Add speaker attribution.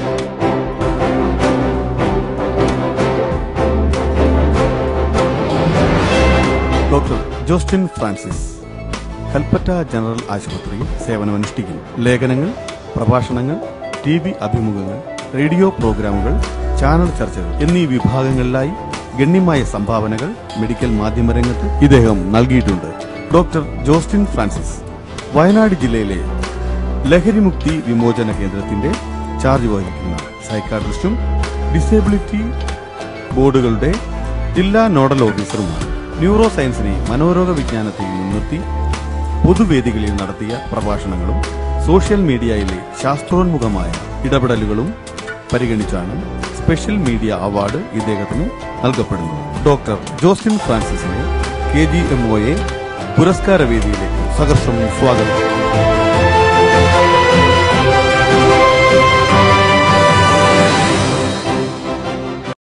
Speaker 1: doctor Jostin Francis Kalpetta general ആശുപത്രിയിൽ സേവനമനുഷ്ഠിക്കുന്നു ലേഖനങ്ങൾ പ്രഭാഷണങ്ങൾ ടി വി അഭിമുഖങ്ങൾ റേഡിയോ പ്രോഗ്രാമുകൾ ചാനൽ ചർച്ചകൾ എന്നീ വിഭാഗങ്ങളിലായി ഗണ്യമായ സംഭാവനകൾ മെഡിക്കൽ മാധ്യമരംഗത്ത് ഇദ്ദേഹം നൽകിയിട്ടുണ്ട് ഡോക്ടർ ജോസ്റ്റിൻ ഫ്രാൻസിസ് വയനാട് ജില്ലയിലെ ലഹരിമുക്തി വിമോചന കേന്ദ്രത്തിന്റെ ചാർജ് വഹിക്കുന്ന സൈക്കാട്രിസ്റ്റും ഡിസേബിലിറ്റി ബോർഡുകളുടെ ജില്ലാ നോഡൽ ഓഫീസറുമാണ് ന്യൂറോ സയൻസിനെ മനോരോഗ വിജ്ഞാനത്തിൽ മുൻനിർത്തി പൊതുവേദികളിൽ നടത്തിയ പ്രഭാഷണങ്ങളും സോഷ്യൽ മീഡിയയിലെ ശാസ്ത്രോന്മുഖമായ ഇടപെടലുകളും പരിഗണിച്ചാണ് സ്പെഷ്യൽ മീഡിയ അവാർഡ് ഇദ്ദേഹത്തിന് നൽകപ്പെടുന്നത് ഡോക്ടർ ജോസ്റ്റിൻ ഫ്രാൻസിസിനെ കെ ജി എം ഒയെ പുരസ്കാര വേദിയിലേക്ക് സഹർഷം സ്വാഗതം